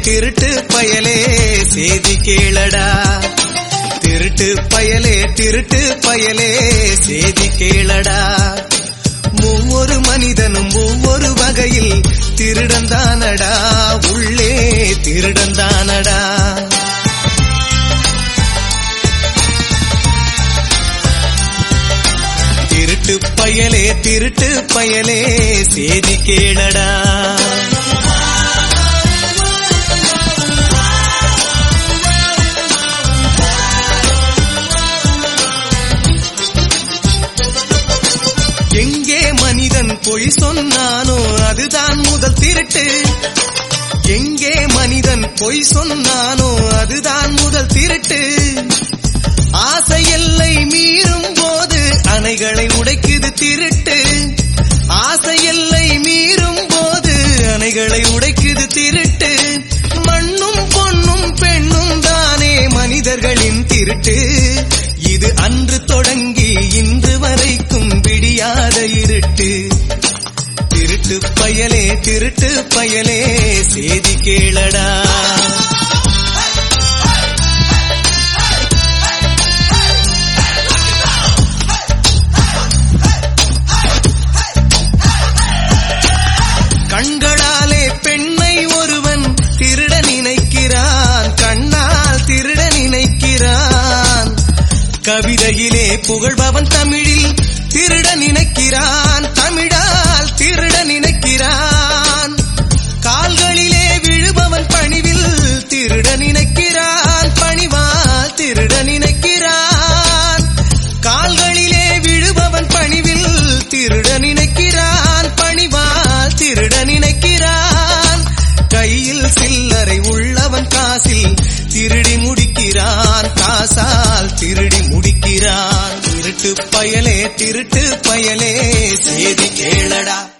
திருட்டு பயலே சேதி கேளடா திருட்டு பயலே திருட்டு பயலே சேதி கேளடா ஒவ்வொரு மனிதனும் ஒவ்வொரு வகையில் திருடந்தானடா உள்ளே திருடந்தானடா திருட்டு பயலே திருட்டு பயலே சேதி கேளடா எங்கே மனிதன் பொய் சொன்னானோ அதுதான் முதல் திருட்டு எங்கே மனிதன் பொய் சொன்னானோ அதுதான் முதல் திருட்டு ஆசை எல்லை மீறும் போது அணைகளை உடைக்குது திருட்டு ஆசை எல்லை மீறும் போது அணைகளை உடைக்குது திருட்டு மண்ணும் பொன்னும் பெண்ணும் தானே மனிதர்களின் திருட்டு இது அன்று தொடங்கி இன்று வரைக்கும் விடியாத இருட்டு திருட்டு பயலே திருட்டு பயலே சேதி கேளடா கண்களாலே பெண்ணை ஒருவன் திருட நினைக்கிறான் கண்ணால் திருட நினைக்கிறான் கவிதையிலே புகழ்பவன் தமிழில் திருட நினைக்கிறான் தமிழால் திருட நினைக்கிறான் கால்களிலே விழுபவன் பணிவில் திருட நினைக்கிறான் பணிவால் திருட நினைக்கிறான் கால்களிலே விழுபவன் பணிவில் திருட நினைக்கிறான் பணிவால் திருட நினைக்கிறான் கையில் சில்லறை உள்ளவன் காசில் திருடி முடிக்கிறான் காசால் திருடி முடிக்கிறான் திருட்டு பயலே திருட்டு பயலே சேதி கேளடா